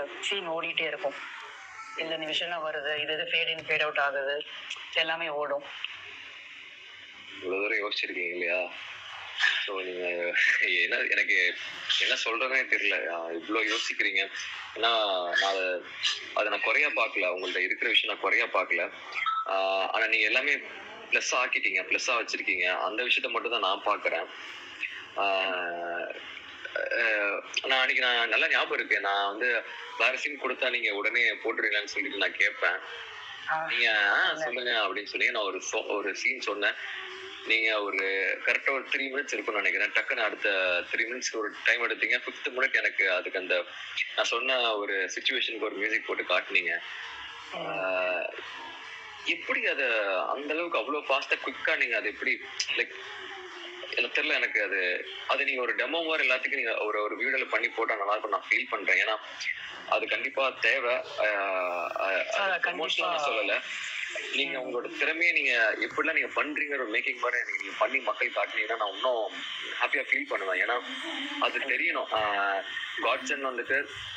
Scene ஓடிட்டே இருக்கும் இந்த நிமிஷம்லாம் வருது இது இது ஃபேட் இன் ஃபேட் அவுட் ஆகுது எல்லாமே ஓடும் இவ்வளவு தூரம் யோசிச்சிருக்கீங்க இல்லையா ஸோ நீங்க என்ன எனக்கு என்ன சொல்றதுனே தெரியல ஆஹ் இவ்வளவு யோசிக்கிறீங்க ஏன்னா நான் அதை அதை நான் குறையா பார்க்கல உங்கள்ட்ட இருக்கிற விஷயம் நான் குறையா பார்க்கல ஆஹ் ஆனா நீங்க எல்லாமே ப்ளஸ் ஆக்கிட்டீங்க ப்ளஸ்ஸா வச்சிருக்கீங்க அந்த விஷயத்த மட்டும் தான் நான் பார்க்கறேன் ஆஹ் அஹ் நான் அன்னைக்கு நான் நல்லா ஞாபகம் இருக்கு நான் வந்து வேற சீன் கொடுத்தா நீங்க உடனே போட்டுருவீங்களான்னு சொல்லிட்டு நான் கேட்பேன் ஆஹ் நீங்க ஆ, சொல்லுங்க அப்படின்னு சொல்லி நான் ஒரு so- ஒரு சீன் சொன்னேன் நீங்க ஒரு கரெக்டா ஒரு த்ரீ மினிட்ஸ் இருக்கும்னு நினைக்கிறேன் டக்குன்னு அடுத்த த்ரீ மினிட்ஸ் ஒரு டைம் எடுத்தீங்க ஃபிஃப்த் மினிட் எனக்கு அதுக்கு அந்த நான் சொன்ன ஒரு சுச்சுவேஷனுக்கு ஒரு மியூசிக் போட்டு காட்டுனீங்க ஆஹ், எப்படி அதை அந்த அளவுக்கு அவ்வளோ ஃபாஸ்டா குயிக்கா நீங்க அதை எப்படி லைக் எனக்கு தெரியல எனக்கு அது அது நீங்க ஒரு டெமோ மாதிரி எல்லாத்துக்கும் நீங்க ஒரு ஒரு வீடியோல பண்ணி போட்டா நல்லா இருக்கும் நான் ஃபீல் பண்றேன் ஏன்னா அது கண்டிப்பா தேவை ஆஹ் ஆஹ் Sir, அது promotion நான் கண்டிப்பா. சொல்லல நீங்க உங்களோட திறமையை நீங்க எப்படிலாம் நீங்க பண்றீங்க ஒரு மேக்கிங் மாதிரி எனக்கு நீங்க பண்ணி மக்கள் காட்டுனீங்கன்னா நான் இன்னும் ஹாப்பியா ஃபீல் பண்ணுவேன் ஏன்னா அது தெரியணும் காட்சன் வந்துட்டு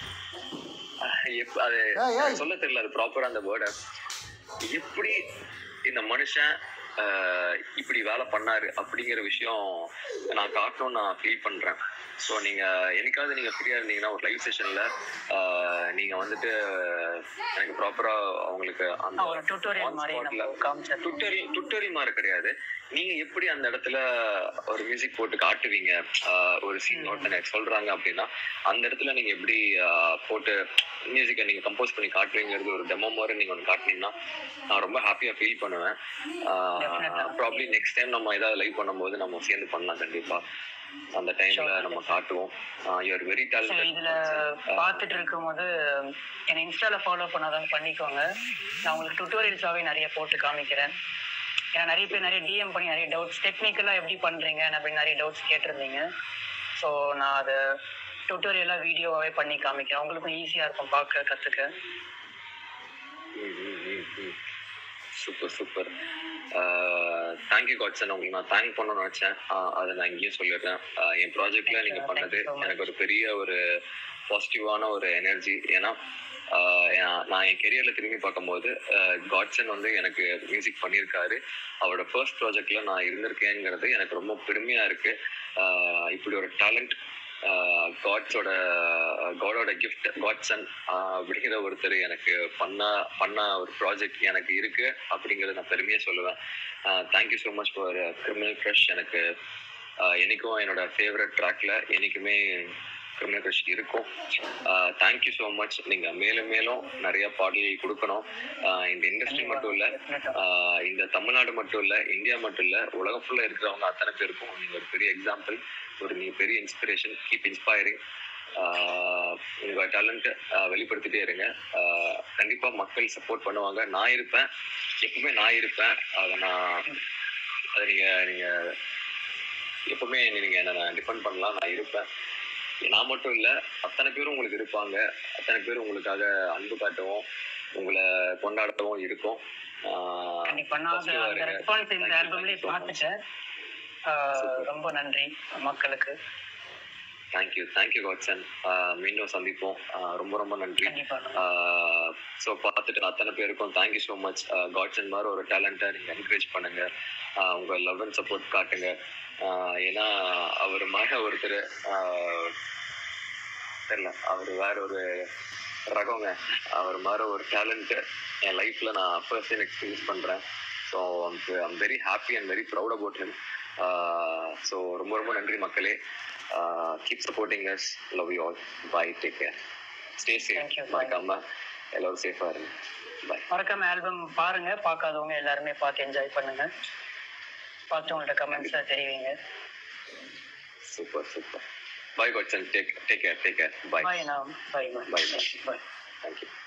ஆஹ் எப்- அது ஏய், ஏய். சொல்ல தெரியல அது ப்ராப்பரா அந்த வேர்டை எப்படி இந்த மனுஷன் ஆஹ் இப்படி வேலை பண்ணாரு அப்படிங்கிற விஷயம் நான் காட்டணும்னு நான் ஃபீல் பண்றேன் ஸோ நீங்க என்னைக்காவது நீங்க ஃப்ரீயா இருந்தீங்கன்னா ஒரு லைவ் செஷன்ல நீங்க வந்துட்டு எனக்கு ப்ராப்பரா அவங்களுக்கு அந்த ஒரு டுட்டோரியல் மாதிரி நம்ம காமிச்சது டுட்டோரியல் டுட்டோரியல் மாதிரி கிடையாது நீங்க எப்படி அந்த இடத்துல ஒரு மியூசிக் போட்டு காட்டுவீங்க ஆஹ் ஒரு சீன் ஒருத்தங்க சொல்றாங்க அப்படின்னா அந்த இடத்துல நீங்க எப்படி ஆஹ் போட்டு மியூசிக்கை நீங்க கம்போஸ் பண்ணி காட்டுவீங்கிறது ஒரு டெமோ மாதிரி நீங்க ஒன்று காட்டுனீங்கன்னா நான் ரொம்ப ஹாப்பியா ஃபீல் பண்ணுவேன் Definitely. ப்ராப்ளி நெக்ஸ்ட் டைம் நம்ம ஏதாவது லைவ் பண்ணும்போது நம்ம சேர்ந்து பண்ணலாம் கண்டிப்பா அந்த டைம்ல Sure. நம்ம காட்டுவோம் யூஆர் வெரி ஸோ இதுல டேலண்டட் பார்த்துட்டு இருக்கும்போது என்னை இன்ஸ்டால ஃபாலோ பண்ணாதான் பண்ணிக்கோங்க நான் உங்களுக்கு டுட்டோரியல்ஸாவே நிறைய போட்டு காமிக்கிறேன் ஏன்னா நிறைய பேர் நிறைய டிஎம் பண்ணி நிறைய டவுட்ஸ் டெக்னிக்கலாக எப்படி பண்றீங்க அப்படின்னு நிறைய டவுட்ஸ் கேட்டிருந்தீங்க ஸோ நான் அதை டுட்டோரியலாக வீடியோவாகவே பண்ணி காமிக்கிறேன் உங்களுக்கும் ஈஸியாக இருக்கும் பார்க்க கற்றுக்க சூப்பர் சூப்பர் தேங்க்யூ காட்சன் உங்களுக்கு நான் தேங்க் பண்ணணும்னு நினைச்சேன் ஆஹ் அதை நான் இங்கேயும் சொல்லிடுறேன் ஆஹ் என் ப்ராஜெக்ட்ல Thank you, நீங்க thank பண்ணது you so much. எனக்கு ஒரு பெரிய ஒரு பாசிட்டிவான ஒரு எனர்ஜி ஏன்னா ஆஹ் என் நான் என் கெரியர்ல திரும்பி பார்க்கும்போது காட்சன் வந்து எனக்கு மியூசிக் பண்ணியிருக்காரு அவரோட ஃபர்ஸ்ட் ப்ராஜெக்ட்ல நான் இருந்திருக்கேங்கிறது எனக்கு ரொம்ப பெருமையா இருக்கு ஆஹ் இப்படி ஒரு டேலண்ட் காட்ஸோட காடோட கிஃப்ட் காட்சன் அப்படிங்கிற ஒருத்தர் எனக்கு பண்ண பண்ண ஒரு ப்ராஜெக்ட் எனக்கு இருக்கு அப்படிங்கறத நான் பெருமையா சொல்லுவேன் thank you so much for criminal crush எனக்கு ஆஹ் என்னைக்கும் என்னோட ஃபேவரட் ட்ராக்ல என்னைக்குமே கிரிமினல் க்ரஷ் இருக்கும் தேங்க்யூ ஸோ மச் நீங்க மேலும் மேலும் நிறைய பாடல்கள் கொடுக்கணும் ஆஹ் இந்த இண்டஸ்ட்ரி மட்டும் இல்ல ஆஹ் இந்த தமிழ்நாடு மட்டும் இல்ல இந்தியா மட்டும் இல்ல உலகம் ஃபுல்லா இருக்கிறவங்க அத்தனை பேருக்கும் நீங்க ஒரு பெரிய எக்ஸாம்பிள் ஒரு நீங்க பெரிய இன்ஸ்பிரேஷன் கீப் இன்ஸ்பைரிங் உங்க டேலண்ட் வெளிப்படுத்திட்டே இருங்க ஆஹ் கண்டிப்பா மக்கள் சப்போர்ட் பண்ணுவாங்க நான் இருப்பேன் எப்பவுமே நான் இருப்பேன் அதை நான் அதை நீங்க நீங்க எப்பவுமே நீங்க என்ன டிபெண்ட் பண்ணலாம் நான் இருப்பேன் நான் மட்டும் இல்ல அத்தனை பேரும் உங்களுக்கு இருப்பாங்க அத்தனை பேர் உங்களுக்காக அன்பு காட்டவும் உங்களை கொண்டாடவும் இருக்கும் ஆஹ் கண்டிப்பா நான் positive ஆ அந்த இருங்க. ரெஸ்பான்ஸ் இந்த Thank you, ஆல்பம்லேயே thank you so much. பார்த்துட்டேன் ஆஹ் ரொம்ப நன்றி மக்களுக்கு தேங்க்யூ தேங்க்யூ காட்சன் மீண்டும் சந்திப்போம் ஆஹ் ரொம்ப ரொம்ப நன்றி கண்டிப்பா ஸோ பார்த்துட்டு அத்தனை பேருக்கும் தேங்க்யூ ஸோ மச் காட்சன் மாதிரி ஒரு டேலண்ட்டை நீங்கள் என்கரேஜ் பண்ணுங்க ஆஹ் உங்க லவ் அண்ட் சப்போர்ட் காட்டுங்க ஆஹ் ஏன்னா அவர் மக ஒருத்தர் ஆஹ் தெரியல அவர் வேற ஒரு ரகங்க அவர் மாதிரி ஒரு டேலண்ட்டு என் லைஃப்ல நான் ஃபர்ஸ்ட் டைம் எக்ஸ்பீரியன்ஸ் பண்றேன் so I'm very happy and very proud about him so ரொம்ப ரொம்ப நன்றி மக்களே keep supporting us love you all bye take care stay Thank you, safe bye. மறக்காம எல்லாரும் சேஃபா இருங்க பை மறக்காம ஆல்பம் பாருங்க பார்க்காதவங்க எல்லாருமே பார்த்து என்ஜாய் பண்ணுங்க பார்த்து உங்கள்ட்ட கமெண்ட்ஸை தெரிவிங்க super super bye Godson take take care take care bye bye நான் bye Bye, bye bye. Bye thank you